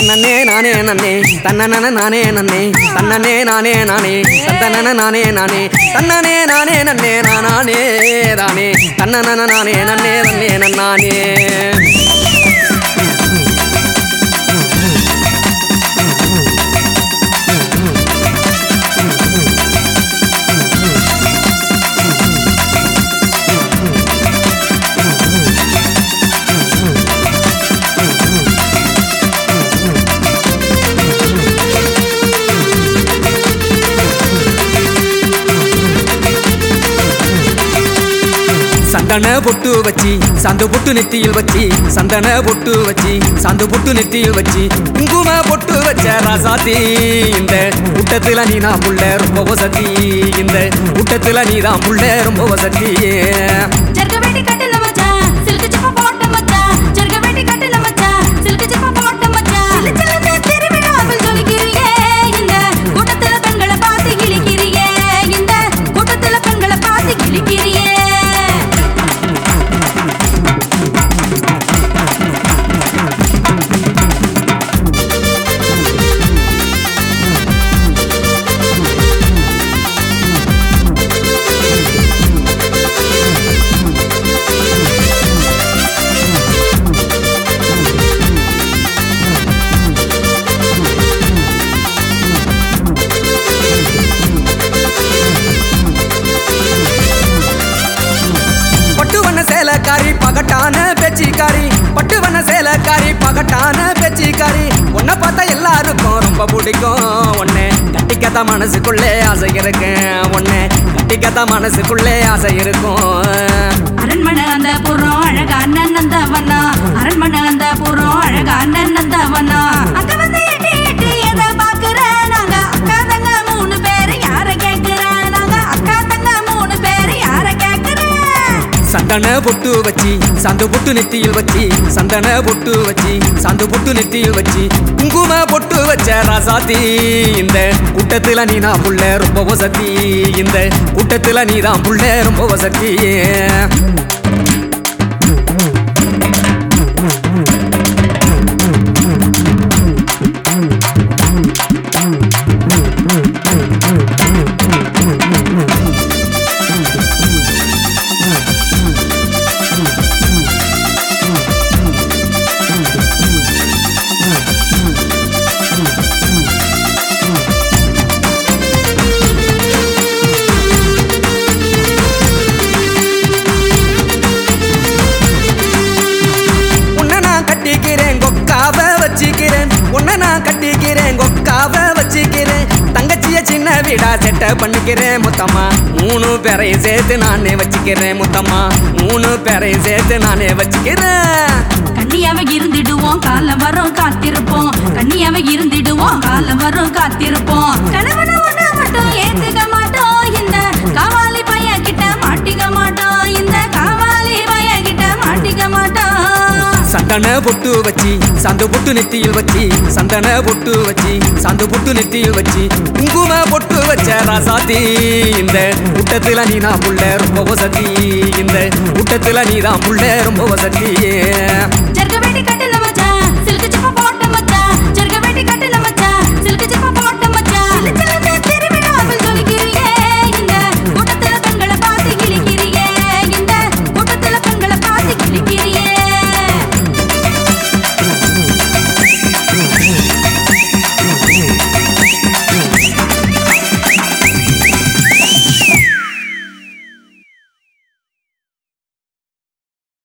தன்னே நானே நன்னே தன்னன நானே நன்னே தன்னனே நானே நானே தன்னன நானே நானே தன்னனே நானே நன்னே நானே தானே தன்னன நானே நன்னே நன்னே நன்னானே சந்தன பொட்டு வச்சி சந்த பொட்டு நெத்தியில் வச்சி சந்தன பொட்டு வச்சி சந்த பொட்டு நெத்தியில் வச்சி குங்கும பொட்டு வச்ச ராசாத்தி இந்த கூட்டத்துல நீ நான் புள்ள ரொம்ப வசதி இந்த கூட்டத்துல நீ தான் புள்ள ரொம்ப வசதி ஜர்க வேட்டி கட்டில மச்சான் சில்க் சிப்பா போட்ட மச்சான் ஜர்க வேட்டி கட்டில மச்சான் சில்க் சிப்பா போட்ட மச்சான் சிலு சிலுன்னு திருவிழாவில் ஜொலிக்கிறியே இந்த கூட்டத்துல பெண்களை பார்த்து கிழிக்கிறியே இந்த கூட்டத்துல பெண்களை பார்த்து கிழிக்கிறியே பட்டு வண்ண சேலக்காரி பகட்டான பேச்சிக்காரி பட்டு வண்ண சேலக்காரி பகட்டான பேச்சிக்காரி உன்னை பார்த்தா எல்லாருக்கும் ரொம்ப பிடிக்கும் உன்னை கட்டிக்கத்த மனசுக்குள்ளே ஆசை இருக்கு உன்னை கட்டிக்கத்த மனசுக்குள்ளே ஆசை இருக்கும் அரண்மனை அந்த புறம் அழகா அண்ணன் அந்த வண்ணா அரண்மனை அந்த புறம் அழகா அண்ணன் அந்த வண்ணா அங்க வந்து எட்டி எட்டி எதை பாக்குற நாங்க அக்கா தங்க மூணு பேரு யார கேக்குற நாங்க அக்கா தங்க மூணு பேரு யார கேக்குற சந்தன பொட்டு வச்சி சந்த பொட்டு நெத்தியில் வச்சி சந்தன பொட்டு வச்சி சந்த பொட்டு நெத்தியில் வச்சி குங்கும பொட்டு வச்ச ராசாத்தி இந்த கூட்டத்துல நீ நான் புள்ள ரொம்ப வசதி இந்த கூட்டத்துல நீ தான் புள்ள ரொம்ப வசதி உன்னை நான் கட்டிக்கிறேன் கொக்காவ வச்சுக்கிறேன் உன்னை நான் கட்டிக்கிறேன் கொக்காவ வச்சுக்கிறேன் தங்கச்சிய சின்ன வீடா செட்ட பண்ணிக்கிறேன் முத்தம்மா மூணு பேரையும் சேர்த்து நானே வச்சுக்கிறேன் முத்தம்மா மூணு பேரையும் சேர்த்து நானே வச்சுக்கிறேன் கண்ணியாவ இருந்திடுவோம் காலம் வரும் காத்திருப்போம் கண்ணியாவ இருந்திடுவோம் காலம் வரும் காத்திருப்போம் கணவன ஒண்ணு மட்டும் ஏத்துக்க மாட்டோம் இந்த காவாலி பையன் கிட்ட மாட்டிக்க மாட்டோம் இந்த காவாலி பையன் கிட்ட மாட்டிக்க மாட்டோம் சந்தன பொட்டு வச்சி சந்த பொட்டு நெத்தியில் வச்சி சந்தன பொட்டு வச்சி சந்த பொட்டு நெத்தியில் வச்சி குங்கும பொட்டு வச்ச ராசாத்தி இந்த கூட்டத்துல நீ நான் புள்ள ரொம்ப வசதி இந்த கூட்டத்துல நீ தான் புள்ள ரொம்ப வசதி